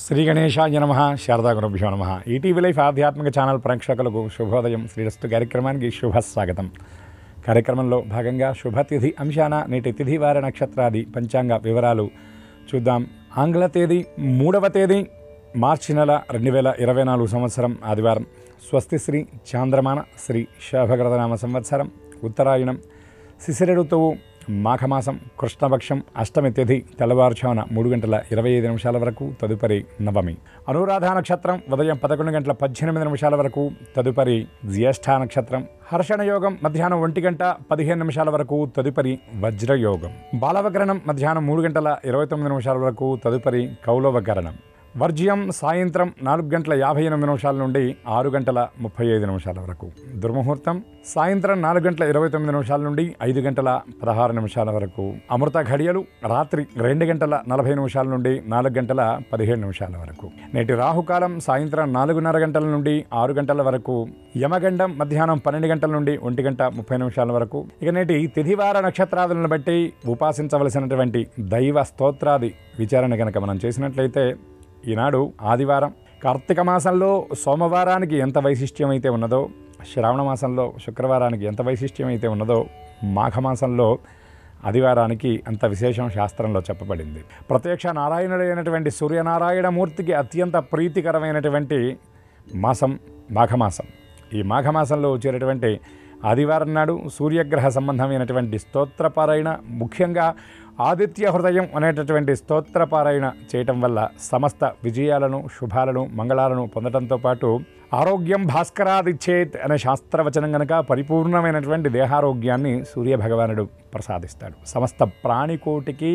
శ్రీ గణేశాయ నమ శారదా గురుభ్యో నమ ఈటీవీ లైఫ్ ఆధ్యాత్మిక ఛానల్ ప్రేక్షకులకు శుభోదయం శ్రీరస్తు కార్యక్రమానికి శుభ స్వాగతం కార్యక్రమంలో భాగంగా శుభతిథి అంశాన నేటి తిథి వార నక్షత్రాది పంచాంగ వివరాలు చూద్దాం ఆంగ్ల తేదీ మూడవ తేదీ మార్చి నెల రెండు వేల ఇరవై నాలుగు సంవత్సరం ఆదివారం స్వస్తి శ్రీ చాంద్రమాన శ్రీ శోభగ్రతనామ సంవత్సరం ఉత్తరాయణం శిశిర ఋతువు మాఘమాసం కృష్ణపక్షం అష్టమి తిథి తెల్లవారుజామున మూడు గంటల ఇరవై ఐదు నిమిషాల వరకు తదుపరి నవమి అనురాధ నక్షత్రం ఉదయం పదకొండు గంటల పద్దెనిమిది నిమిషాల వరకు తదుపరి జ్యేష్ఠ నక్షత్రం హర్షణ యోగం మధ్యాహ్నం ఒంటి గంట పదిహేను నిమిషాల వరకు తదుపరి వజ్రయోగం బాలవకరణం మధ్యాహ్నం మూడు గంటల ఇరవై తొమ్మిది నిమిషాల వరకు తదుపరి కౌలవకరణం వర్జ్యం సాయంత్రం నాలుగు గంటల యాభై ఎనిమిది నిమిషాల నుండి ఆరు గంటల ముప్పై ఐదు నిమిషాల వరకు దుర్ముహూర్తం సాయంత్రం నాలుగు గంటల ఇరవై తొమ్మిది నిమిషాల నుండి ఐదు గంటల పదహారు నిమిషాల వరకు అమృత ఘడియలు రాత్రి రెండు గంటల నలభై నిమిషాల నుండి నాలుగు గంటల పదిహేడు నిమిషాల వరకు నేటి రాహుకాలం సాయంత్రం నాలుగున్నర గంటల నుండి ఆరు గంటల వరకు యమగండం మధ్యాహ్నం పన్నెండు గంటల నుండి ఒంటి గంట ముప్పై నిమిషాల వరకు ఇక నేటి తిథివార నక్షత్రాదులను బట్టి ఉపాసించవలసినటువంటి దైవ స్తోత్రాది విచారణ కనుక మనం చేసినట్లయితే ఈనాడు ఆదివారం కార్తీక మాసంలో సోమవారానికి ఎంత వైశిష్ట్యం అయితే ఉన్నదో శ్రావణ మాసంలో శుక్రవారానికి ఎంత వైశిష్ట్యం అయితే ఉన్నదో మాఘమాసంలో ఆదివారానికి అంత విశేషం శాస్త్రంలో చెప్పబడింది ప్రత్యక్ష నారాయణుడైనటువంటి సూర్యనారాయణమూర్తికి అత్యంత ప్రీతికరమైనటువంటి మాసం మాఘమాసం ఈ మాఘమాసంలో వచ్చేటటువంటి ఆదివారం నాడు సూర్యగ్రహ సంబంధమైనటువంటి స్తోత్రపారాయణ ముఖ్యంగా ఆదిత్య హృదయం అనేటటువంటి స్తోత్రపారాయణ చేయటం వల్ల సమస్త విజయాలను శుభాలను మంగళాలను పొందడంతో పాటు ఆరోగ్యం భాస్కరాదిచ్చేత్ అనే శాస్త్రవచనం గనక పరిపూర్ణమైనటువంటి దేహారోగ్యాన్ని సూర్యభగవానుడు ప్రసాదిస్తాడు సమస్త ప్రాణికోటికి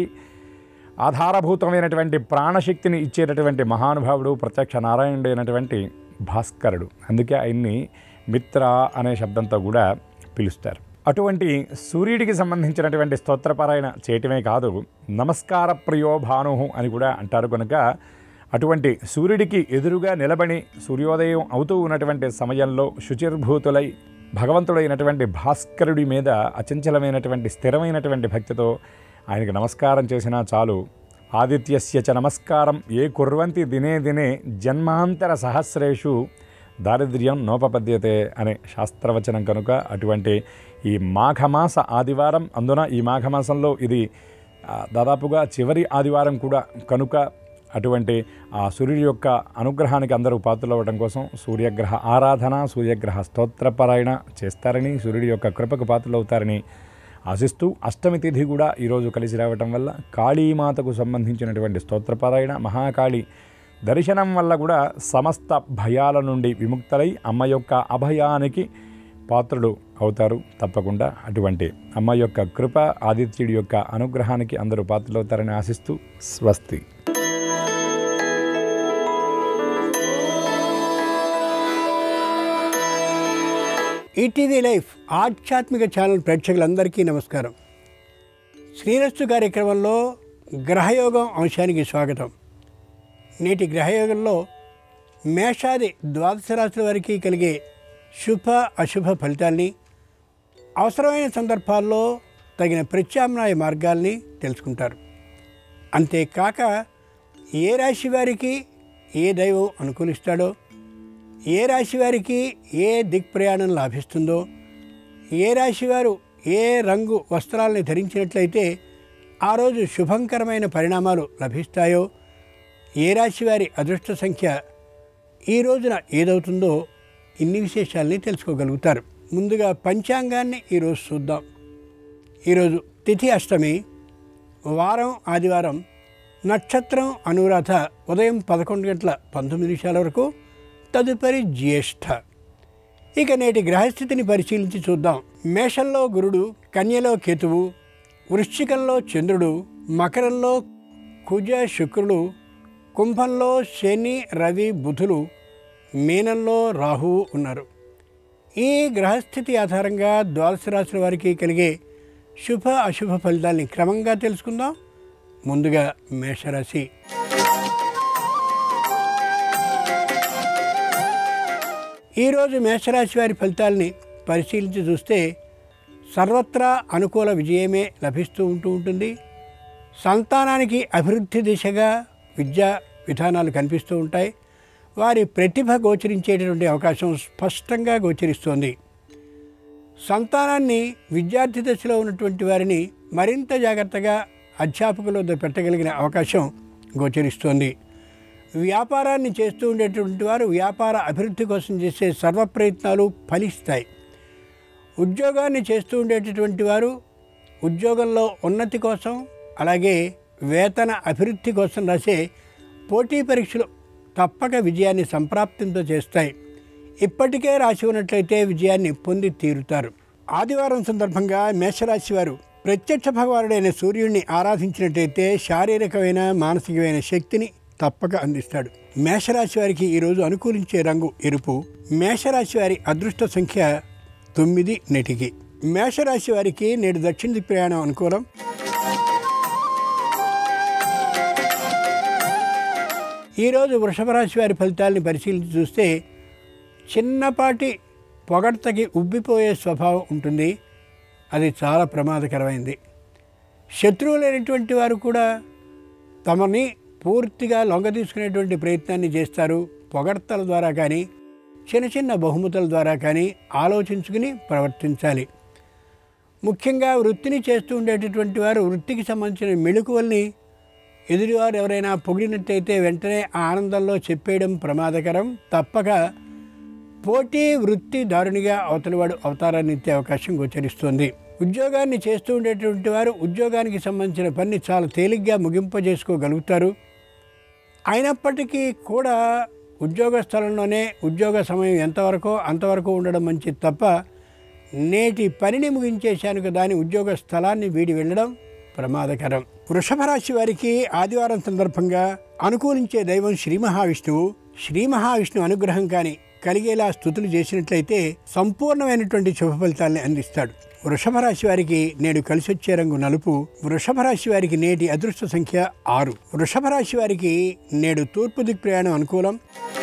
ఆధారభూతమైనటువంటి ప్రాణశక్తిని ఇచ్చేటటువంటి మహానుభావుడు ప్రత్యక్ష నారాయణుడు అయినటువంటి భాస్కరుడు అందుకే ఆయన్ని మిత్ర అనే శబ్దంతో కూడా పిలుస్తారు అటువంటి సూర్యుడికి సంబంధించినటువంటి స్తోత్రపారాయణ చేయటమే కాదు నమస్కార ప్రియో భాను అని కూడా అంటారు కనుక అటువంటి సూర్యుడికి ఎదురుగా నిలబడి సూర్యోదయం అవుతూ ఉన్నటువంటి సమయంలో శుచిర్భూతులై భగవంతుడైనటువంటి భాస్కరుడి మీద అచంచలమైనటువంటి స్థిరమైనటువంటి భక్తితో ఆయనకు నమస్కారం చేసినా చాలు ఆదిత్యస్య చ నమస్కారం ఏ కుర్వంతి దినే దినే జన్మాంతర సహస్రేషు దారిద్ర్యం నోపపద్యతే అనే శాస్త్రవచనం కనుక అటువంటి ఈ మాఘమాస ఆదివారం అందున ఈ మాఘమాసంలో ఇది ఆ, దాదాపుగా చివరి ఆదివారం కూడా కనుక అటువంటి ఆ సూర్యుడి యొక్క అనుగ్రహానికి అందరూ పాత్రలు అవ్వడం కోసం సూర్యగ్రహ ఆరాధన సూర్యగ్రహ స్తోత్రపరాయణ చేస్తారని సూర్యుడి యొక్క కృపకు పాత్రలు అవుతారని ఆశిస్తూ అష్టమి తిథి కూడా ఈరోజు కలిసి రావటం వల్ల కాళీమాతకు సంబంధించినటువంటి స్తోత్రపారాయణ మహాకాళి దర్శనం వల్ల కూడా సమస్త భయాల నుండి విముక్తులై అమ్మ యొక్క అభయానికి పాత్రుడు అవుతారు తప్పకుండా అటువంటి అమ్మ యొక్క కృప ఆదిత్యుడి యొక్క అనుగ్రహానికి అందరూ పాత్రలు అవుతారని ఆశిస్తూ స్వస్తి ఈటీవీ లైఫ్ ఆధ్యాత్మిక ఛానల్ ప్రేక్షకులందరికీ నమస్కారం శ్రీరస్తు కార్యక్రమంలో గ్రహయోగం అంశానికి స్వాగతం నేటి గ్రహయోగంలో మేషాది ద్వాదశ రాశుల వారికి కలిగే శుభ అశుభ ఫలితాల్ని అవసరమైన సందర్భాల్లో తగిన ప్రత్యామ్నాయ మార్గాల్ని తెలుసుకుంటారు అంతేకాక ఏ రాశి వారికి ఏ దైవం అనుకూలిస్తాడో ఏ రాశి వారికి ఏ దిక్ప్రయాణం లాభిస్తుందో ఏ రాశి వారు ఏ రంగు వస్త్రాలని ధరించినట్లయితే ఆ రోజు శుభంకరమైన పరిణామాలు లభిస్తాయో ఏ రాశి వారి అదృష్ట సంఖ్య ఈ రోజున ఏదవుతుందో ఇన్ని విశేషాలని తెలుసుకోగలుగుతారు ముందుగా పంచాంగాన్ని ఈరోజు చూద్దాం ఈరోజు తిథి అష్టమి వారం ఆదివారం నక్షత్రం అనురాధ ఉదయం పదకొండు గంటల పంతొమ్మిది నిమిషాల వరకు తదుపరి జ్యేష్ఠ ఇక నేటి గ్రహస్థితిని పరిశీలించి చూద్దాం మేషంలో గురుడు కన్యలో కేతువు వృశ్చికంలో చంద్రుడు మకరంలో కుజ శుక్రుడు కుంభంలో శని రవి బుధులు మీనంలో రాహువు ఉన్నారు ఈ గ్రహస్థితి ఆధారంగా ద్వాదశ రాశుల వారికి కలిగే శుభ అశుభ ఫలితాల్ని క్రమంగా తెలుసుకుందాం ముందుగా మేషరాశి ఈరోజు మేషరాశి వారి ఫలితాల్ని పరిశీలించి చూస్తే సర్వత్రా అనుకూల విజయమే లభిస్తూ ఉంటూ ఉంటుంది సంతానానికి అభివృద్ధి దిశగా విద్య విధానాలు కనిపిస్తూ ఉంటాయి వారి ప్రతిభ గోచరించేటటువంటి అవకాశం స్పష్టంగా గోచరిస్తోంది సంతానాన్ని విద్యార్థి దశలో ఉన్నటువంటి వారిని మరింత జాగ్రత్తగా అధ్యాపకుల వద్ద పెట్టగలిగిన అవకాశం గోచరిస్తోంది వ్యాపారాన్ని చేస్తూ ఉండేటువంటి వారు వ్యాపార అభివృద్ధి కోసం చేసే సర్వ ప్రయత్నాలు ఫలిస్తాయి ఉద్యోగాన్ని చేస్తూ ఉండేటటువంటి వారు ఉద్యోగంలో ఉన్నతి కోసం అలాగే వేతన అభివృద్ధి కోసం రాసే పోటీ పరీక్షలు తప్పక విజయాన్ని సంప్రాప్తింతో చేస్తాయి ఇప్పటికే రాసి ఉన్నట్లయితే విజయాన్ని పొంది తీరుతారు ఆదివారం సందర్భంగా మేషరాశి వారు ప్రత్యక్ష భగవానుడైన సూర్యుడిని ఆరాధించినట్లయితే శారీరకమైన మానసికమైన శక్తిని తప్పక అందిస్తాడు మేషరాశి వారికి ఈరోజు అనుకూలించే రంగు ఎరుపు మేషరాశి వారి అదృష్ట సంఖ్య తొమ్మిది నెటికి మేషరాశి వారికి నేడు దక్షిణ దిక్కు ప్రయాణం అనుకూలం ఈరోజు వృషభ రాశి వారి ఫలితాలని పరిశీలించి చూస్తే చిన్నపాటి పొగడ్తకి ఉబ్బిపోయే స్వభావం ఉంటుంది అది చాలా ప్రమాదకరమైంది శత్రువులైనటువంటి వారు కూడా తమని పూర్తిగా లొంగ తీసుకునేటువంటి ప్రయత్నాన్ని చేస్తారు పొగడ్తల ద్వారా కానీ చిన్న చిన్న బహుమతుల ద్వారా కానీ ఆలోచించుకుని ప్రవర్తించాలి ముఖ్యంగా వృత్తిని చేస్తూ ఉండేటటువంటి వారు వృత్తికి సంబంధించిన మెళుకువల్ని ఎదుటివారు ఎవరైనా పొగిడినట్టయితే వెంటనే ఆ ఆనందంలో చెప్పేయడం ప్రమాదకరం తప్పక పోటీ వృత్తి దారునిగా అవతలివాడు అవతారాన్ని ఎత్తే అవకాశం గోచరిస్తుంది ఉద్యోగాన్ని చేస్తూ ఉండేటువంటి వారు ఉద్యోగానికి సంబంధించిన పని చాలా తేలిగ్గా ముగింపజేసుకోగలుగుతారు అయినప్పటికీ కూడా ఉద్యోగ స్థలంలోనే ఉద్యోగ సమయం ఎంతవరకో అంతవరకు ఉండడం మంచిది తప్ప నేటి పనిని ముగించేశాను కదా అని ఉద్యోగ స్థలాన్ని వీడి వెళ్ళడం ప్రమాదకరం వృషభ రాశి వారికి ఆదివారం సందర్భంగా అనుకూలించే దైవం శ్రీ మహావిష్ణువు శ్రీ మహావిష్ణువు అనుగ్రహం కానీ కలిగేలా స్థుతులు చేసినట్లయితే సంపూర్ణమైనటువంటి శుభ ఫలితాల్ని అందిస్తాడు వృషభ రాశి వారికి నేడు కలిసి వచ్చే రంగు నలుపు వృషభ రాశి వారికి నేటి అదృష్ట సంఖ్య ఆరు వృషభ రాశి వారికి నేడు తూర్పు దిక్ ప్రయాణం అనుకూలం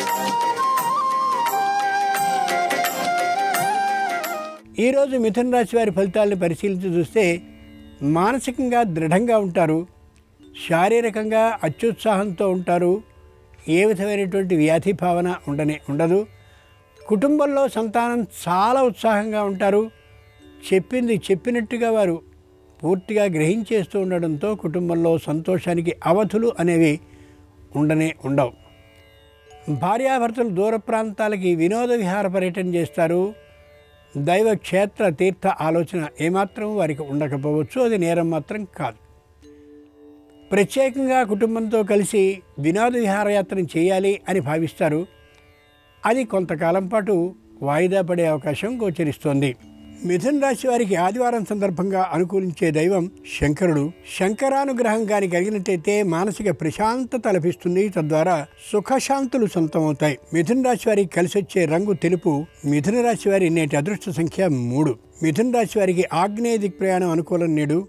ఈరోజు మిథున రాశి వారి ఫలితాలను పరిశీలించి చూస్తే మానసికంగా దృఢంగా ఉంటారు శారీరకంగా అత్యుత్సాహంతో ఉంటారు ఏ విధమైనటువంటి వ్యాధి భావన ఉండనే ఉండదు కుటుంబంలో సంతానం చాలా ఉత్సాహంగా ఉంటారు చెప్పింది చెప్పినట్టుగా వారు పూర్తిగా గ్రహించేస్తూ ఉండడంతో కుటుంబంలో సంతోషానికి అవధులు అనేవి ఉండనే ఉండవు భార్యాభర్తలు దూర ప్రాంతాలకి వినోద విహార పర్యటన చేస్తారు దైవ క్షేత్ర తీర్థ ఆలోచన ఏమాత్రం వారికి ఉండకపోవచ్చు అది నేరం మాత్రం కాదు ప్రత్యేకంగా కుటుంబంతో కలిసి వినోద విహారయాత్ర చేయాలి అని భావిస్తారు అది కొంతకాలం పాటు వాయిదా పడే అవకాశం గోచరిస్తోంది మిథున రాశి వారికి ఆదివారం సందర్భంగా అనుకూలించే దైవం శంకరుడు శంకరానుగ్రహం గాని కలిగినట్టయితే మానసిక ప్రశాంతత లభిస్తుంది తద్వారా సుఖశాంతులు సొంతమవుతాయి మిథున రాశి వారికి కలిసి వచ్చే రంగు తెలుపు మిథున రాశి వారి నేటి అదృష్ట సంఖ్య మూడు మిథున రాశి వారికి ఆగ్నేయ దిక్ ప్రయాణం అనుకూలం నేడు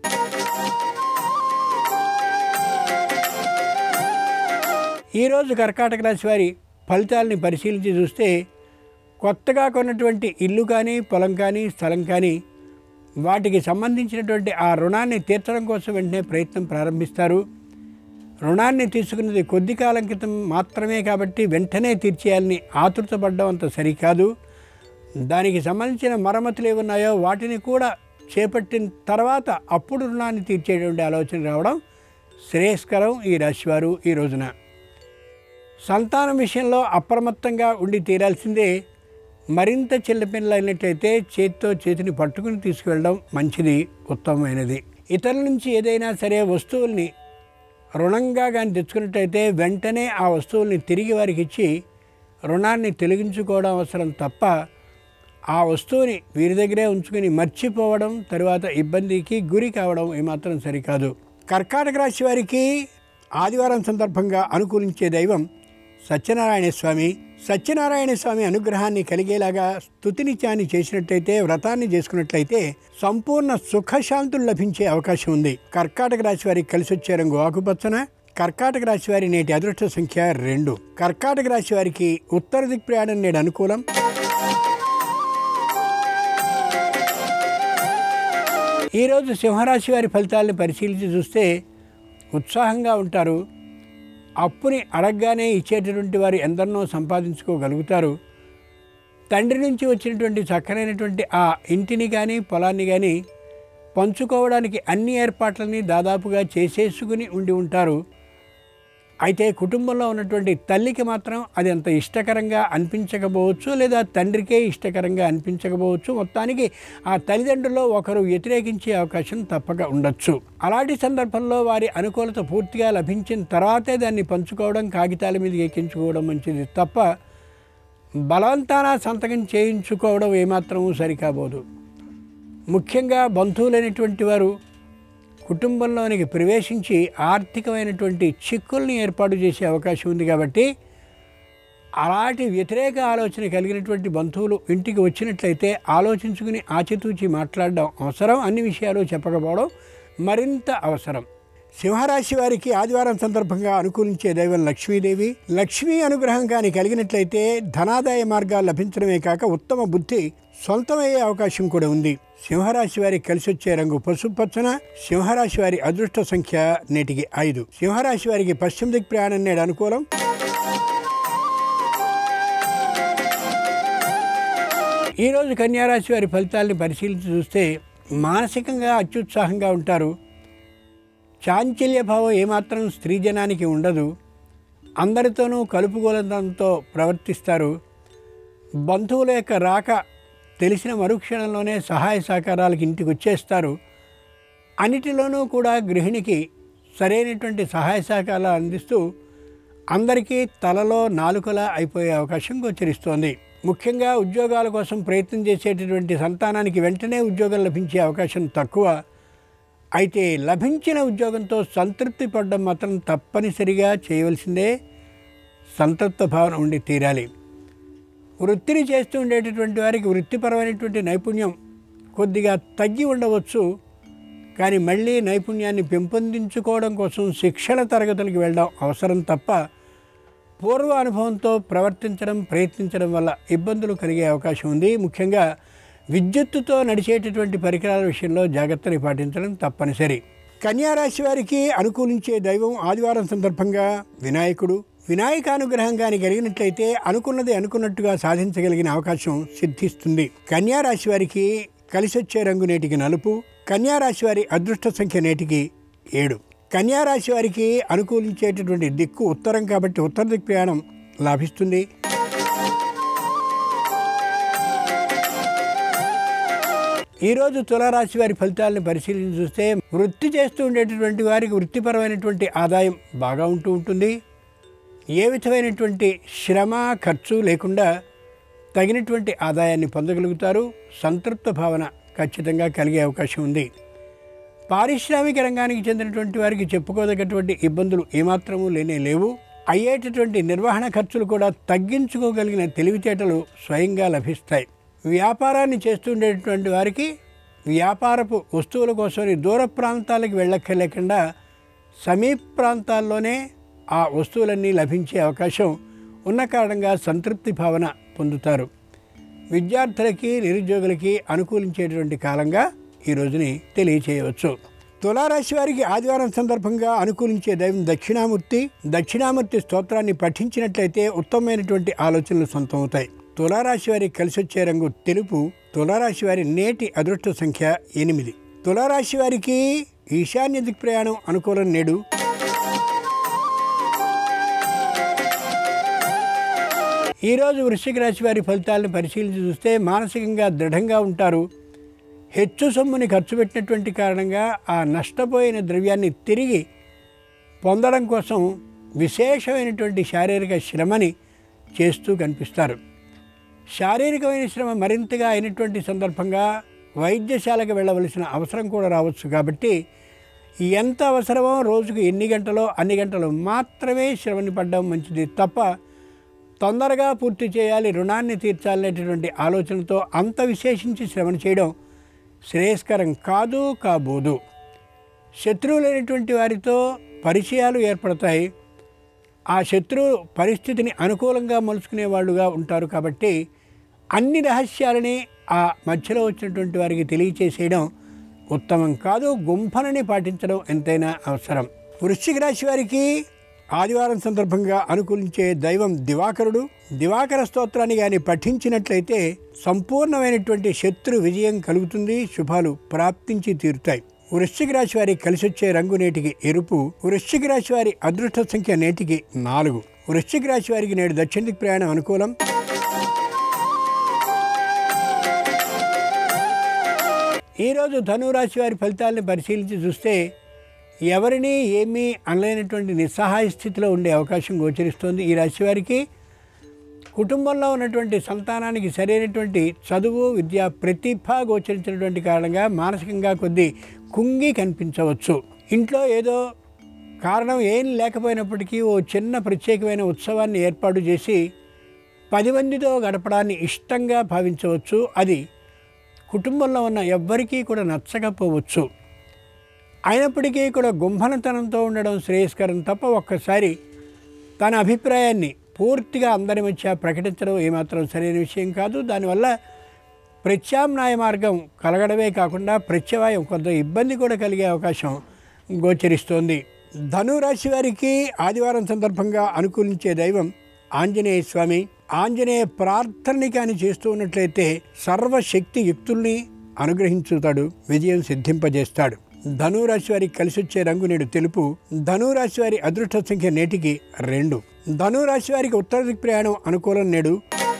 ఈరోజు కర్కాటక రాశి వారి ఫలితాలని పరిశీలించి చూస్తే కొత్తగా కొన్నటువంటి ఇల్లు కానీ పొలం కానీ స్థలం కానీ వాటికి సంబంధించినటువంటి ఆ రుణాన్ని తీర్చడం కోసం వెంటనే ప్రయత్నం ప్రారంభిస్తారు రుణాన్ని తీసుకున్నది కొద్ది కాలం క్రితం మాత్రమే కాబట్టి వెంటనే తీర్చేయాలని ఆతృతపడ్డం అంత సరికాదు దానికి సంబంధించిన మరమ్మతులు ఏమున్నాయో వాటిని కూడా చేపట్టిన తర్వాత అప్పుడు రుణాన్ని తీర్చేటువంటి ఆలోచన రావడం శ్రేయస్కరం ఈ రాశివారు ఈ రోజున సంతానం విషయంలో అప్రమత్తంగా ఉండి తీరాల్సిందే మరింత చిన్నపిల్లలైనట్లయితే చేతితో చేతిని పట్టుకుని తీసుకువెళ్ళడం మంచిది ఉత్తమమైనది ఇతరుల నుంచి ఏదైనా సరే వస్తువుల్ని రుణంగా కానీ తెచ్చుకున్నట్టయితే వెంటనే ఆ వస్తువుల్ని తిరిగి వారికి ఇచ్చి రుణాన్ని తొలగించుకోవడం అవసరం తప్ప ఆ వస్తువుని వీరి దగ్గరే ఉంచుకుని మర్చిపోవడం తరువాత ఇబ్బందికి గురి కావడం ఏమాత్రం సరికాదు కర్కాటక రాశి వారికి ఆదివారం సందర్భంగా అనుకూలించే దైవం సత్యనారాయణ స్వామి సత్యనారాయణ స్వామి అనుగ్రహాన్ని కలిగేలాగా స్తుతినిత్యాన్ని చేసినట్టయితే వ్రతాన్ని చేసుకున్నట్లయితే సంపూర్ణ సుఖశాంతులు లభించే అవకాశం ఉంది కర్కాటక రాశి వారికి కలిసి వచ్చే రంగు ఆకుపచ్చన కర్కాటక రాశి వారి నేటి అదృష్ట సంఖ్య రెండు కర్కాటక రాశి వారికి ఉత్తర దిక్ ప్రయాణం నేడు అనుకూలం ఈరోజు సింహరాశి వారి ఫలితాలను పరిశీలించి చూస్తే ఉత్సాహంగా ఉంటారు అప్పుని అడగగానే ఇచ్చేటటువంటి వారు ఎందరినో సంపాదించుకోగలుగుతారు తండ్రి నుంచి వచ్చినటువంటి చక్కనైనటువంటి ఆ ఇంటిని కానీ పొలాన్ని కానీ పంచుకోవడానికి అన్ని ఏర్పాట్లని దాదాపుగా చేసేసుకుని ఉండి ఉంటారు అయితే కుటుంబంలో ఉన్నటువంటి తల్లికి మాత్రం అది అంత ఇష్టకరంగా అనిపించకపోవచ్చు లేదా తండ్రికే ఇష్టకరంగా అనిపించకపోవచ్చు మొత్తానికి ఆ తల్లిదండ్రుల్లో ఒకరు వ్యతిరేకించే అవకాశం తప్పక ఉండొచ్చు అలాంటి సందర్భంలో వారి అనుకూలత పూర్తిగా లభించిన తర్వాతే దాన్ని పంచుకోవడం కాగితాల మీద ఎక్కించుకోవడం మంచిది తప్ప బలవంతాన సంతకం చేయించుకోవడం ఏమాత్రమూ సరికాబోదు ముఖ్యంగా బంధువులైనటువంటి వారు కుటుంబంలోనికి ప్రవేశించి ఆర్థికమైనటువంటి చిక్కుల్ని ఏర్పాటు చేసే అవకాశం ఉంది కాబట్టి అలాంటి వ్యతిరేక ఆలోచన కలిగినటువంటి బంధువులు ఇంటికి వచ్చినట్లయితే ఆలోచించుకుని ఆచితూచి మాట్లాడడం అవసరం అన్ని విషయాలు చెప్పకపోవడం మరింత అవసరం సింహరాశి వారికి ఆదివారం సందర్భంగా అనుకూలించే దైవం లక్ష్మీదేవి లక్ష్మీ అనుగ్రహం కానీ కలిగినట్లయితే ధనాదాయ మార్గాలు లభించడమే కాక ఉత్తమ బుద్ధి సొంతమయ్యే అవకాశం కూడా ఉంది సింహరాశి వారికి కలిసి వచ్చే రంగు పసుపు పచ్చన సింహరాశి వారి అదృష్ట సంఖ్య నేటికి ఐదు సింహరాశి వారికి పశ్చిమ దిక్ ప్రయాణం నేడు అనుకూలం ఈరోజు కన్యారాశి వారి ఫలితాలను పరిశీలించి చూస్తే మానసికంగా అత్యుత్సాహంగా ఉంటారు చాంచల్య భావం ఏమాత్రం స్త్రీ జనానికి ఉండదు అందరితోనూ కలుపుగోలంతో ప్రవర్తిస్తారు బంధువుల యొక్క రాక తెలిసిన మరుక్షణంలోనే సహాయ సహకారాలకు ఇంటికి వచ్చేస్తారు అన్నిటిలోనూ కూడా గృహిణికి సరైనటువంటి సహాయ సహకారాలు అందిస్తూ అందరికీ తలలో నాలుకలా అయిపోయే అవకాశం గోచరిస్తోంది ముఖ్యంగా ఉద్యోగాల కోసం ప్రయత్నం చేసేటటువంటి సంతానానికి వెంటనే ఉద్యోగం లభించే అవకాశం తక్కువ అయితే లభించిన ఉద్యోగంతో సంతృప్తి పడడం మాత్రం తప్పనిసరిగా చేయవలసిందే సంతృప్త భావన ఉండి తీరాలి వృత్తిని చేస్తూ ఉండేటటువంటి వారికి వృత్తిపరమైనటువంటి నైపుణ్యం కొద్దిగా తగ్గి ఉండవచ్చు కానీ మళ్ళీ నైపుణ్యాన్ని పెంపొందించుకోవడం కోసం శిక్షణ తరగతులకు వెళ్ళడం అవసరం తప్ప పూర్వ అనుభవంతో ప్రవర్తించడం ప్రయత్నించడం వల్ల ఇబ్బందులు కలిగే అవకాశం ఉంది ముఖ్యంగా విద్యుత్తుతో నడిచేటటువంటి పరికరాల విషయంలో జాగ్రత్తని పాటించడం తప్పనిసరి కన్యారాశి వారికి అనుకూలించే దైవం ఆదివారం సందర్భంగా వినాయకుడు వినాయకానుగ్రహం కానీ కలిగినట్లయితే అనుకున్నది అనుకున్నట్టుగా సాధించగలిగిన అవకాశం సిద్ధిస్తుంది కన్యారాశి వారికి కలిసొచ్చే రంగు నేటికి నలుపు కన్యారాశి వారి అదృష్ట సంఖ్య నేటికి ఏడు కన్యారాశి వారికి అనుకూలించేటటువంటి దిక్కు ఉత్తరం కాబట్టి ఉత్తర దిక్కు ప్రయాణం లాభిస్తుంది ఈరోజు తులారాశి వారి ఫలితాలను పరిశీలించి చూస్తే వృత్తి చేస్తూ ఉండేటటువంటి వారికి వృత్తిపరమైనటువంటి ఆదాయం బాగా ఉంటూ ఉంటుంది ఏ విధమైనటువంటి శ్రమ ఖర్చు లేకుండా తగినటువంటి ఆదాయాన్ని పొందగలుగుతారు సంతృప్త భావన ఖచ్చితంగా కలిగే అవకాశం ఉంది పారిశ్రామిక రంగానికి చెందినటువంటి వారికి చెప్పుకోదగ్గటువంటి ఇబ్బందులు ఏమాత్రమూ లేనే లేవు అయ్యేటటువంటి నిర్వహణ ఖర్చులు కూడా తగ్గించుకోగలిగిన తెలివితేటలు స్వయంగా లభిస్తాయి వ్యాపారాన్ని చేస్తుండేటువంటి వారికి వ్యాపారపు వస్తువుల కోసమని దూర ప్రాంతాలకు వెళ్ళక్కర్లేకుండా సమీప ప్రాంతాల్లోనే ఆ వస్తువులన్నీ లభించే అవకాశం ఉన్న కారణంగా సంతృప్తి భావన పొందుతారు విద్యార్థులకి నిరుద్యోగులకి అనుకూలించేటువంటి కాలంగా ఈ రోజుని తెలియచేయవచ్చు తులారాశి వారికి ఆదివారం సందర్భంగా అనుకూలించే దైవం దక్షిణామూర్తి దక్షిణామూర్తి స్తోత్రాన్ని పఠించినట్లయితే ఉత్తమమైనటువంటి ఆలోచనలు సొంతమవుతాయి తులారాశి వారికి కలిసొచ్చే రంగు తెలుపు తులారాశి వారి నేటి అదృష్ట సంఖ్య ఎనిమిది తులారాశి వారికి ఈశాన్య దిక్ ప్రయాణం అనుకూలం నేడు ఈరోజు వృశ్చిక రాశి వారి ఫలితాలను పరిశీలించి చూస్తే మానసికంగా దృఢంగా ఉంటారు హెచ్చు సొమ్ముని ఖర్చు పెట్టినటువంటి కారణంగా ఆ నష్టపోయిన ద్రవ్యాన్ని తిరిగి పొందడం కోసం విశేషమైనటువంటి శారీరక శ్రమని చేస్తూ కనిపిస్తారు శారీరకమైన శ్రమ మరింతగా అయినటువంటి సందర్భంగా వైద్యశాలకు వెళ్ళవలసిన అవసరం కూడా రావచ్చు కాబట్టి ఎంత అవసరమో రోజుకు ఎన్ని గంటలో అన్ని గంటలు మాత్రమే శ్రమని పడడం మంచిది తప్ప తొందరగా పూర్తి చేయాలి రుణాన్ని తీర్చాలనేటటువంటి ఆలోచనతో అంత విశేషించి శ్రమను చేయడం శ్రేయస్కరం కాదు కాబోదు శత్రువులైనటువంటి వారితో పరిచయాలు ఏర్పడతాయి ఆ శత్రువు పరిస్థితిని అనుకూలంగా మలుచుకునే వాళ్ళుగా ఉంటారు కాబట్టి అన్ని రహస్యాలని ఆ మధ్యలో వచ్చినటువంటి వారికి తెలియచేసేయడం ఉత్తమం కాదు గుంఫనని పాటించడం ఎంతైనా అవసరం వృశ్చిక రాశి వారికి ఆదివారం సందర్భంగా అనుకూలించే దైవం దివాకరుడు దివాకర స్తోత్రాన్ని కానీ పఠించినట్లయితే సంపూర్ణమైనటువంటి శత్రు విజయం కలుగుతుంది శుభాలు ప్రాప్తించి తీరుతాయి వృశ్చిక రాశి వారి కలిసొచ్చే రంగు నేటికి ఎరుపు వృశ్చిక రాశి వారి అదృష్ట సంఖ్య నేటికి నాలుగు వృశ్చిక రాశి వారికి నేడు దక్షిణ దిక్కు ప్రయాణం అనుకూలం ఈరోజు ధనురాశి వారి ఫలితాలను పరిశీలించి చూస్తే ఎవరిని ఏమీ అనలేనటువంటి నిస్సహాయ స్థితిలో ఉండే అవకాశం గోచరిస్తోంది ఈ రాశి వారికి కుటుంబంలో ఉన్నటువంటి సంతానానికి సరైనటువంటి చదువు విద్య ప్రతిభ గోచరించినటువంటి కారణంగా మానసికంగా కొద్ది కుంగి కనిపించవచ్చు ఇంట్లో ఏదో కారణం ఏం లేకపోయినప్పటికీ ఓ చిన్న ప్రత్యేకమైన ఉత్సవాన్ని ఏర్పాటు చేసి పది మందితో గడపడాన్ని ఇష్టంగా భావించవచ్చు అది కుటుంబంలో ఉన్న ఎవ్వరికీ కూడా నచ్చకపోవచ్చు అయినప్పటికీ కూడా గుంభనతనంతో ఉండడం శ్రేయస్కరం తప్ప ఒక్కసారి తన అభిప్రాయాన్ని పూర్తిగా అందరి మధ్య ప్రకటించడం ఏమాత్రం సరైన విషయం కాదు దానివల్ల ప్రత్యామ్నాయ మార్గం కలగడమే కాకుండా ప్రత్యవాయం కొంత ఇబ్బంది కూడా కలిగే అవకాశం గోచరిస్తోంది ధనురాశి వారికి ఆదివారం సందర్భంగా అనుకూలించే దైవం ఆంజనేయ స్వామి ఆంజనేయ ప్రార్థనని కానీ చేస్తూ ఉన్నట్లయితే సర్వశక్తి యుక్తుల్ని అనుగ్రహించుతాడు విజయం సిద్ధింపజేస్తాడు ధనురాశి వారికి కలిసొచ్చే రంగు నేడు తెలుపు ధనురాశి వారి అదృష్ట సంఖ్య నేటికి రెండు ధనురాశి వారికి ఉత్తర దిక్ ప్రయాణం అనుకూలం నేడు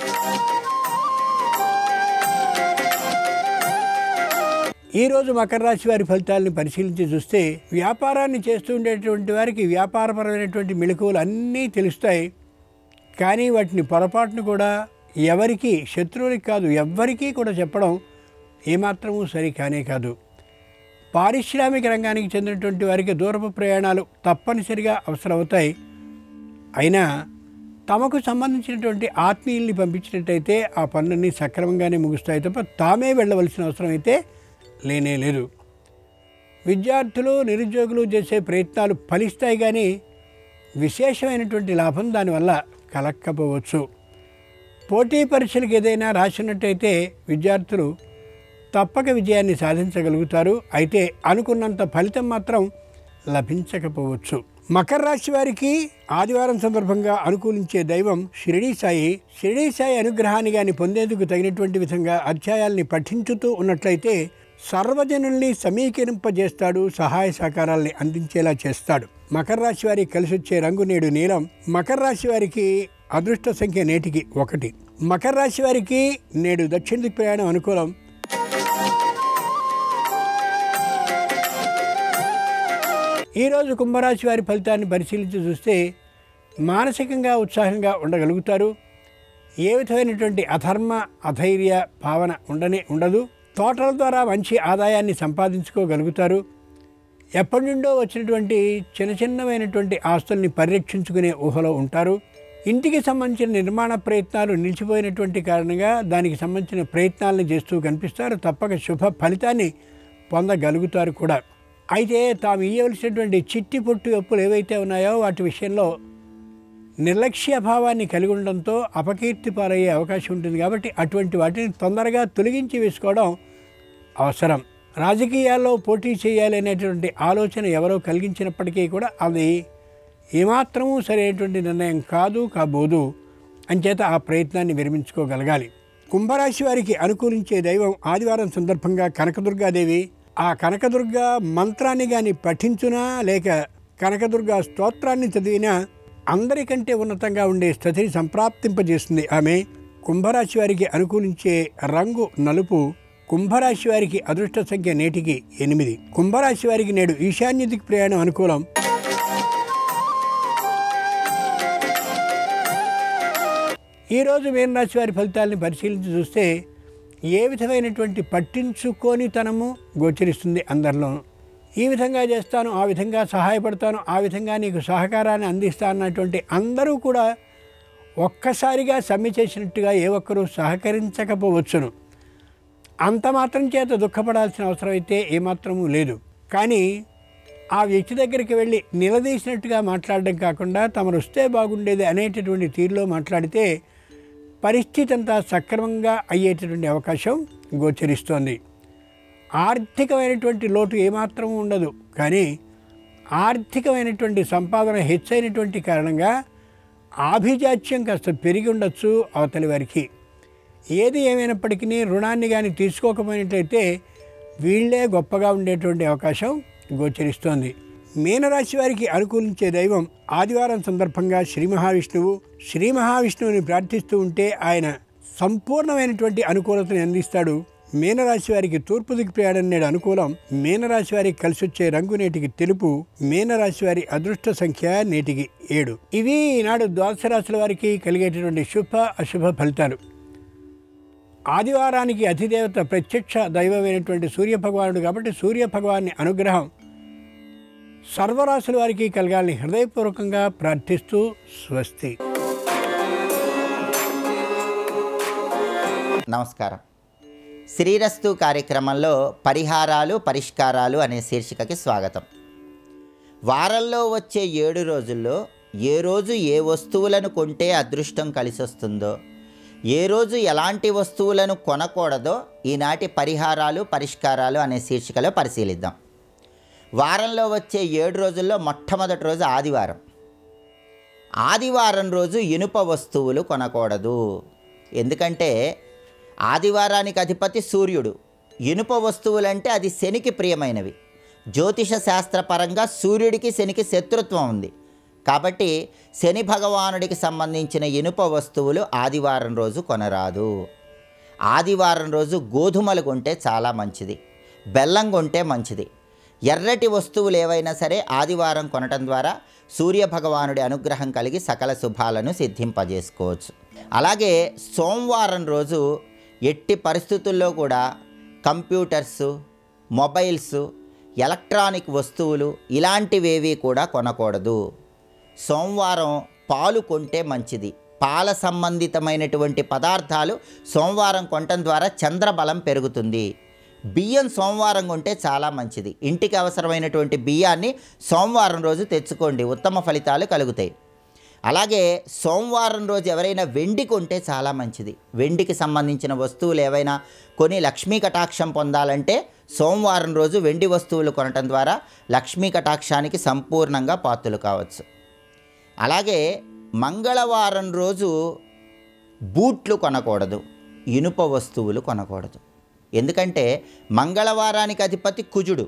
ఈ రోజు మకర రాశి వారి ఫలితాలను పరిశీలించి చూస్తే వ్యాపారాన్ని చేస్తూ ఉండేటువంటి వారికి వ్యాపారపరమైనటువంటి మెళకువలు అన్నీ తెలుస్తాయి కానీ వాటిని పొరపాటును కూడా ఎవరికి శత్రువులకి కాదు ఎవ్వరికీ కూడా చెప్పడం ఏమాత్రమూ సరి కానే కాదు పారిశ్రామిక రంగానికి చెందినటువంటి వారికి దూరపు ప్రయాణాలు తప్పనిసరిగా అవసరమవుతాయి అయినా తమకు సంబంధించినటువంటి ఆత్మీయుల్ని పంపించినట్టయితే ఆ పనులన్నీ సక్రమంగానే ముగుస్తాయి తప్ప తామే వెళ్ళవలసిన అవసరం అయితే లేనే లేదు విద్యార్థులు నిరుద్యోగులు చేసే ప్రయత్నాలు ఫలిస్తాయి కానీ విశేషమైనటువంటి లాభం దానివల్ల కలక్కపోవచ్చు పోటీ పరీక్షలకు ఏదైనా రాసినట్టయితే విద్యార్థులు తప్పక విజయాన్ని సాధించగలుగుతారు అయితే అనుకున్నంత ఫలితం మాత్రం లభించకపోవచ్చు మకర రాశి వారికి ఆదివారం సందర్భంగా అనుకూలించే దైవం షిరిడీ సాయి షిరిడీ సాయి అనుగ్రహాన్ని గాని పొందేందుకు తగినటువంటి విధంగా అధ్యాయాల్ని పఠించుతూ ఉన్నట్లయితే సర్వజనుల్ని సమీకరింపజేస్తాడు సహాయ సహకారాల్ని అందించేలా చేస్తాడు మకర రాశి వారికి కలిసి వచ్చే రంగు నేడు నీలం మకర రాశి వారికి అదృష్ట సంఖ్య నేటికి ఒకటి మకర రాశి వారికి నేడు దక్షిణ దిక్ ప్రయాణం అనుకూలం ఈరోజు కుంభరాశి వారి ఫలితాన్ని పరిశీలించి చూస్తే మానసికంగా ఉత్సాహంగా ఉండగలుగుతారు ఏ విధమైనటువంటి అధర్మ అధైర్య భావన ఉండనే ఉండదు తోటల ద్వారా మంచి ఆదాయాన్ని సంపాదించుకోగలుగుతారు ఎప్పటి నుండో వచ్చినటువంటి చిన్న చిన్నమైనటువంటి ఆస్తుల్ని పరిరక్షించుకునే ఊహలో ఉంటారు ఇంటికి సంబంధించిన నిర్మాణ ప్రయత్నాలు నిలిచిపోయినటువంటి కారణంగా దానికి సంబంధించిన ప్రయత్నాలను చేస్తూ కనిపిస్తారు తప్పక శుభ ఫలితాన్ని పొందగలుగుతారు కూడా అయితే తాము ఇయ్యవలసినటువంటి చిట్టి పొట్టు అప్పులు ఏవైతే ఉన్నాయో వాటి విషయంలో నిర్లక్ష్య భావాన్ని కలిగి ఉండడంతో అపకీర్తి పాలయ్యే అవకాశం ఉంటుంది కాబట్టి అటువంటి వాటిని తొందరగా తొలగించి వేసుకోవడం అవసరం రాజకీయాల్లో పోటీ చేయాలి అనేటువంటి ఆలోచన ఎవరో కలిగించినప్పటికీ కూడా అది ఏమాత్రమూ సరైనటువంటి నిర్ణయం కాదు కాబోదు అంచేత ఆ ప్రయత్నాన్ని విరమించుకోగలగాలి కుంభరాశి వారికి అనుకూలించే దైవం ఆదివారం సందర్భంగా కనకదుర్గాదేవి ఆ కనకదుర్గ మంత్రాన్ని కానీ పఠించునా లేక కనకదుర్గ స్తోత్రాన్ని చదివినా అందరికంటే ఉన్నతంగా ఉండే స్థితిని సంప్రాప్తింపజేస్తుంది ఆమె కుంభరాశి వారికి అనుకూలించే రంగు నలుపు కుంభరాశి వారికి అదృష్ట సంఖ్య నేటికి ఎనిమిది కుంభరాశి వారికి నేడు ఈశాన్య దిక్ ప్రయాణం అనుకూలం ఈరోజు మీనరాశి వారి ఫలితాలను పరిశీలించి చూస్తే ఏ విధమైనటువంటి పట్టించుకోనితనము గోచరిస్తుంది అందరిలో ఈ విధంగా చేస్తాను ఆ విధంగా సహాయపడతాను ఆ విధంగా నీకు సహకారాన్ని అందిస్తాను అన్నటువంటి అందరూ కూడా ఒక్కసారిగా సమ్మె చేసినట్టుగా ఏ ఒక్కరూ సహకరించకపోవచ్చును అంత మాత్రం చేత దుఃఖపడాల్సిన అవసరం అయితే ఏమాత్రమూ లేదు కానీ ఆ వ్యక్తి దగ్గరికి వెళ్ళి నిలదీసినట్టుగా మాట్లాడడం కాకుండా తమరు వస్తే బాగుండేది అనేటటువంటి తీరులో మాట్లాడితే పరిస్థితి అంతా సక్రమంగా అయ్యేటటువంటి అవకాశం గోచరిస్తోంది ఆర్థికమైనటువంటి లోటు ఏమాత్రం ఉండదు కానీ ఆర్థికమైనటువంటి సంపాదన హెచ్చైనటువంటి కారణంగా ఆభిజాత్యం కాస్త పెరిగి ఉండొచ్చు అవతలి వారికి ఏది ఏమైనప్పటికీ రుణాన్ని కానీ తీసుకోకపోయినట్లయితే వీళ్ళే గొప్పగా ఉండేటువంటి అవకాశం గోచరిస్తోంది మీనరాశి వారికి అనుకూలించే దైవం ఆదివారం సందర్భంగా శ్రీ మహావిష్ణువు శ్రీ మహావిష్ణువుని ప్రార్థిస్తూ ఉంటే ఆయన సంపూర్ణమైనటువంటి అనుకూలతను అందిస్తాడు మీనరాశి వారికి తూర్పు దిక్కు ప్రయాణం నేడు అనుకూలం మీనరాశి వారికి కలిసి వచ్చే రంగు నేటికి తెలుపు మీనరాశి వారి అదృష్ట సంఖ్య నేటికి ఏడు ఇవి ఈనాడు ద్వాదశ రాశుల వారికి కలిగేటటువంటి శుభ అశుభ ఫలితాలు ఆదివారానికి అధిదేవత ప్రత్యక్ష దైవమైనటువంటి సూర్య భగవానుడు కాబట్టి సూర్య భగవాన్ని అనుగ్రహం సర్వరాశుల వారికి కలగాలని హృదయపూర్వకంగా ప్రార్థిస్తూ స్వస్తి నమస్కారం శ్రీరస్తు కార్యక్రమంలో పరిహారాలు పరిష్కారాలు అనే శీర్షికకి స్వాగతం వారంలో వచ్చే ఏడు రోజుల్లో ఏ రోజు ఏ వస్తువులను కొంటే అదృష్టం కలిసొస్తుందో ఏ రోజు ఎలాంటి వస్తువులను కొనకూడదో ఈనాటి పరిహారాలు పరిష్కారాలు అనే శీర్షికలో పరిశీలిద్దాం వారంలో వచ్చే ఏడు రోజుల్లో మొట్టమొదటి రోజు ఆదివారం ఆదివారం రోజు ఇనుప వస్తువులు కొనకూడదు ఎందుకంటే ఆదివారానికి అధిపతి సూర్యుడు ఇనుప వస్తువులంటే అది శనికి ప్రియమైనవి జ్యోతిష శాస్త్రపరంగా సూర్యుడికి శనికి శత్రుత్వం ఉంది కాబట్టి శని భగవానుడికి సంబంధించిన ఇనుప వస్తువులు ఆదివారం రోజు కొనరాదు ఆదివారం రోజు గోధుమలు కొంటే చాలా మంచిది బెల్లం కొంటే మంచిది ఎర్రటి వస్తువులు ఏవైనా సరే ఆదివారం కొనటం ద్వారా సూర్య భగవానుడి అనుగ్రహం కలిగి సకల శుభాలను సిద్ధింపజేసుకోవచ్చు అలాగే సోమవారం రోజు ఎట్టి పరిస్థితుల్లో కూడా కంప్యూటర్స్ మొబైల్స్ ఎలక్ట్రానిక్ వస్తువులు ఇలాంటివేవి కూడా కొనకూడదు సోమవారం పాలు కొంటే మంచిది పాల సంబంధితమైనటువంటి పదార్థాలు సోమవారం కొనటం ద్వారా చంద్రబలం పెరుగుతుంది బియ్యం సోమవారం కొంటే చాలా మంచిది ఇంటికి అవసరమైనటువంటి బియ్యాన్ని సోమవారం రోజు తెచ్చుకోండి ఉత్తమ ఫలితాలు కలుగుతాయి అలాగే సోమవారం రోజు ఎవరైనా వెండి కొంటే చాలా మంచిది వెండికి సంబంధించిన వస్తువులు ఏవైనా కొని లక్ష్మీ కటాక్షం పొందాలంటే సోమవారం రోజు వెండి వస్తువులు కొనటం ద్వారా లక్ష్మీ కటాక్షానికి సంపూర్ణంగా పాత్రలు కావచ్చు అలాగే మంగళవారం రోజు బూట్లు కొనకూడదు ఇనుప వస్తువులు కొనకూడదు ఎందుకంటే మంగళవారానికి అధిపతి కుజుడు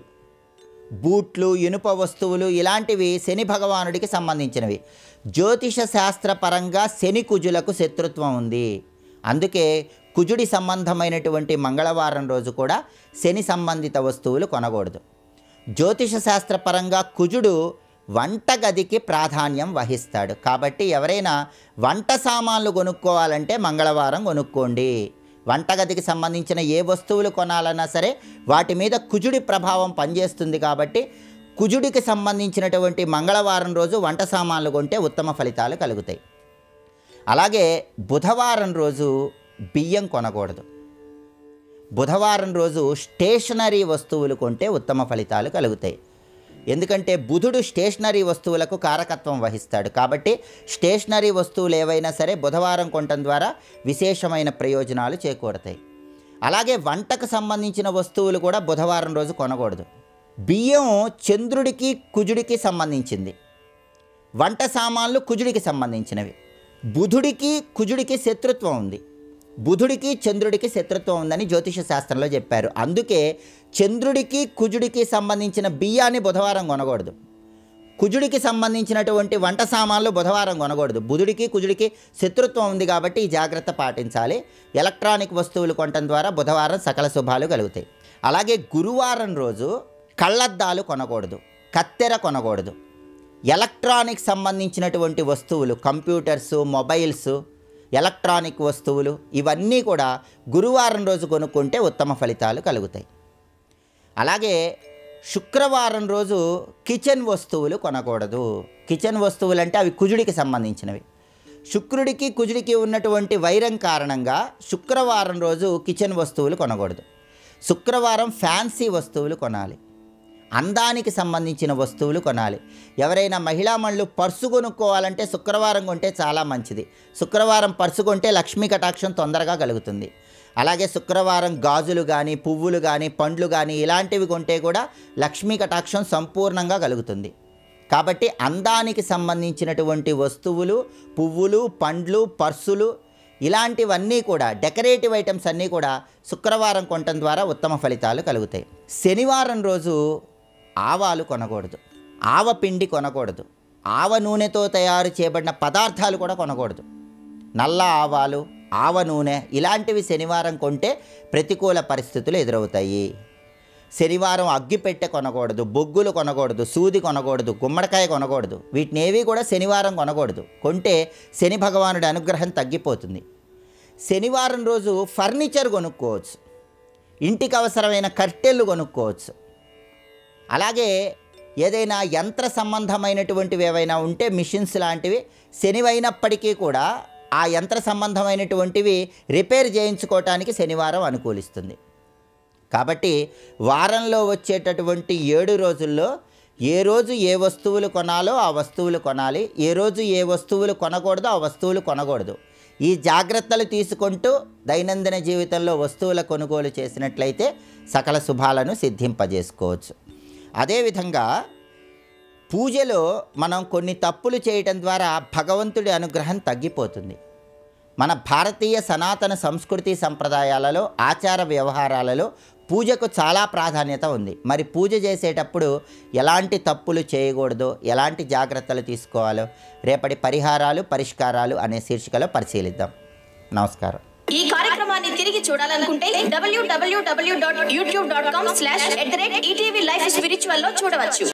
బూట్లు ఇనుప వస్తువులు ఇలాంటివి శని భగవానుడికి సంబంధించినవి జ్యోతిష శాస్త్రపరంగా శని కుజులకు శత్రుత్వం ఉంది అందుకే కుజుడి సంబంధమైనటువంటి మంగళవారం రోజు కూడా శని సంబంధిత వస్తువులు కొనకూడదు జ్యోతిష శాస్త్రపరంగా కుజుడు వంటగదికి ప్రాధాన్యం వహిస్తాడు కాబట్టి ఎవరైనా వంట సామాన్లు కొనుక్కోవాలంటే మంగళవారం కొనుక్కోండి వంటగదికి సంబంధించిన ఏ వస్తువులు కొనాలన్నా సరే వాటి మీద కుజుడి ప్రభావం పనిచేస్తుంది కాబట్టి కుజుడికి సంబంధించినటువంటి మంగళవారం రోజు వంట సామాన్లు కొంటే ఉత్తమ ఫలితాలు కలుగుతాయి అలాగే బుధవారం రోజు బియ్యం కొనకూడదు బుధవారం రోజు స్టేషనరీ వస్తువులు కొంటే ఉత్తమ ఫలితాలు కలుగుతాయి ఎందుకంటే బుధుడు స్టేషనరీ వస్తువులకు కారకత్వం వహిస్తాడు కాబట్టి స్టేషనరీ వస్తువులు ఏవైనా సరే బుధవారం కొనటం ద్వారా విశేషమైన ప్రయోజనాలు చేకూరతాయి అలాగే వంటకు సంబంధించిన వస్తువులు కూడా బుధవారం రోజు కొనకూడదు బియ్యం చంద్రుడికి కుజుడికి సంబంధించింది వంట సామాన్లు కుజుడికి సంబంధించినవి బుధుడికి కుజుడికి శత్రుత్వం ఉంది బుధుడికి చంద్రుడికి శత్రుత్వం ఉందని జ్యోతిష శాస్త్రంలో చెప్పారు అందుకే చంద్రుడికి కుజుడికి సంబంధించిన బియ్యాన్ని బుధవారం కొనకూడదు కుజుడికి సంబంధించినటువంటి వంట సామాన్లు బుధవారం కొనకూడదు బుధుడికి కుజుడికి శత్రుత్వం ఉంది కాబట్టి ఈ జాగ్రత్త పాటించాలి ఎలక్ట్రానిక్ వస్తువులు కొనటం ద్వారా బుధవారం సకల శుభాలు కలుగుతాయి అలాగే గురువారం రోజు కళ్ళద్దాలు కొనకూడదు కత్తెర కొనకూడదు ఎలక్ట్రానిక్ సంబంధించినటువంటి వస్తువులు కంప్యూటర్స్ మొబైల్స్ ఎలక్ట్రానిక్ వస్తువులు ఇవన్నీ కూడా గురువారం రోజు కొనుక్కుంటే ఉత్తమ ఫలితాలు కలుగుతాయి అలాగే శుక్రవారం రోజు కిచెన్ వస్తువులు కొనకూడదు కిచెన్ వస్తువులు అంటే అవి కుజుడికి సంబంధించినవి శుక్రుడికి కుజుడికి ఉన్నటువంటి వైరం కారణంగా శుక్రవారం రోజు కిచెన్ వస్తువులు కొనకూడదు శుక్రవారం ఫ్యాన్సీ వస్తువులు కొనాలి అందానికి సంబంధించిన వస్తువులు కొనాలి ఎవరైనా మహిళామణులు పర్సు కొనుక్కోవాలంటే శుక్రవారం కొంటే చాలా మంచిది శుక్రవారం పర్సు కొంటే లక్ష్మీ కటాక్షం తొందరగా కలుగుతుంది అలాగే శుక్రవారం గాజులు కానీ పువ్వులు కానీ పండ్లు కానీ ఇలాంటివి కొంటే కూడా లక్ష్మీ కటాక్షం సంపూర్ణంగా కలుగుతుంది కాబట్టి అందానికి సంబంధించినటువంటి వస్తువులు పువ్వులు పండ్లు పర్సులు ఇలాంటివన్నీ కూడా డెకరేటివ్ ఐటమ్స్ అన్నీ కూడా శుక్రవారం కొనటం ద్వారా ఉత్తమ ఫలితాలు కలుగుతాయి శనివారం రోజు ఆవాలు కొనకూడదు ఆవ పిండి కొనకూడదు ఆవ నూనెతో తయారు చేయబడిన పదార్థాలు కూడా కొనకూడదు నల్ల ఆవాలు ఆవ నూనె ఇలాంటివి శనివారం కొంటే ప్రతికూల పరిస్థితులు ఎదురవుతాయి శనివారం అగ్గిపెట్టె కొనకూడదు బొగ్గులు కొనకూడదు సూది కొనకూడదు గుమ్మడికాయ కొనకూడదు వీటిని ఏవి కూడా శనివారం కొనకూడదు కొంటే శని భగవానుడి అనుగ్రహం తగ్గిపోతుంది శనివారం రోజు ఫర్నిచర్ కొనుక్కోవచ్చు ఇంటికి అవసరమైన కట్టెళ్ళు కొనుక్కోవచ్చు అలాగే ఏదైనా యంత్ర సంబంధమైనటువంటివి ఏవైనా ఉంటే మిషన్స్ లాంటివి శనివైనప్పటికీ కూడా ఆ యంత్ర సంబంధమైనటువంటివి రిపేర్ చేయించుకోవటానికి శనివారం అనుకూలిస్తుంది కాబట్టి వారంలో వచ్చేటటువంటి ఏడు రోజుల్లో ఏ రోజు ఏ వస్తువులు కొనాలో ఆ వస్తువులు కొనాలి ఏ రోజు ఏ వస్తువులు కొనకూడదో ఆ వస్తువులు కొనకూడదు ఈ జాగ్రత్తలు తీసుకుంటూ దైనందిన జీవితంలో వస్తువుల కొనుగోలు చేసినట్లయితే సకల శుభాలను సిద్ధింపజేసుకోవచ్చు అదేవిధంగా పూజలో మనం కొన్ని తప్పులు చేయటం ద్వారా భగవంతుడి అనుగ్రహం తగ్గిపోతుంది మన భారతీయ సనాతన సంస్కృతి సంప్రదాయాలలో ఆచార వ్యవహారాలలో పూజకు చాలా ప్రాధాన్యత ఉంది మరి పూజ చేసేటప్పుడు ఎలాంటి తప్పులు చేయకూడదో ఎలాంటి జాగ్రత్తలు తీసుకోవాలో రేపటి పరిహారాలు పరిష్కారాలు అనే శీర్షికలో పరిశీలిద్దాం నమస్కారం ఈ కార్యక్రమాన్ని తిరిగి చూడాలనుకుంటే W W W dot YouTube dot com slash at the rate ETV life spiritual లో చూడవచ్చు